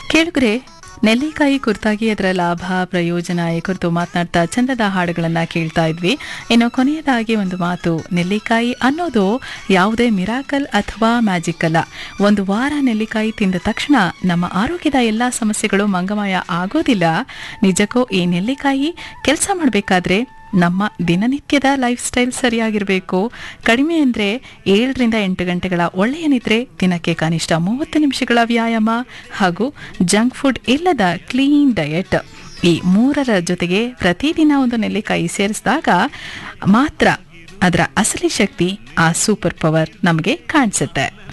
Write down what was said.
ಕೇಳಿದ್ರೆ ನೆಲ್ಲಿಕಾಯಿ ಕುರಿತಾಗಿ ಅದರ ಲಾಭ ಪ್ರಯೋಜನ ಈ ಕುರಿತು ಮಾತನಾಡ್ತಾ ಚಂದದ ಹಾಡುಗಳನ್ನ ಕೇಳ್ತಾ ಇದ್ವಿ ಇನ್ನು ಕೊನೆಯದಾಗಿ ಒಂದು ಮಾತು ನೆಲ್ಲಿಕಾಯಿ ಅನ್ನೋದು ಯಾವುದೇ ಮಿರಾಕಲ್ ಅಥವಾ ಮ್ಯಾಜಿಕ್ ಅಲ್ಲ ಒಂದು ವಾರ ನೆಲ್ಲಿಕಾಯಿ ತಿಂದ ತಕ್ಷಣ ನಮ್ಮ ಆರೋಗ್ಯದ ಎಲ್ಲ ಸಮಸ್ಯೆಗಳು ಮಂಗಮಯ ಆಗೋದಿಲ್ಲ ನಿಜಕ್ಕೂ ಈ ನೆಲ್ಲಿಕಾಯಿ ಕೆಲಸ ಮಾಡಬೇಕಾದ್ರೆ ನಮ್ಮ ದಿನನಿತ್ಯದ ಲೈಫ್ ಸ್ಟೈಲ್ ಸರಿಯಾಗಿರಬೇಕು ಕಡಿಮೆ ಅಂದರೆ ಏಳರಿಂದ ಎಂಟು ಗಂಟೆಗಳ ಒಳ್ಳೆಯ ನಿದ್ರೆ ದಿನಕ್ಕೆ ಕನಿಷ್ಠ ಮೂವತ್ತು ನಿಮಿಷಗಳ ವ್ಯಾಯಾಮ ಹಾಗೂ ಜಂಕ್ ಫುಡ್ ಇಲ್ಲದ ಕ್ಲೀನ್ ಡಯಟ್ ಈ ಮೂರರ ಜೊತೆಗೆ ಪ್ರತಿದಿನ ಒಂದು ನೆಲ್ಲಿಕಾಯಿ ಸೇರಿಸಿದಾಗ ಮಾತ್ರ ಅದರ ಅಸಲಿ ಶಕ್ತಿ ಆ ಸೂಪರ್ ಪವರ್ ನಮಗೆ ಕಾಣಿಸುತ್ತೆ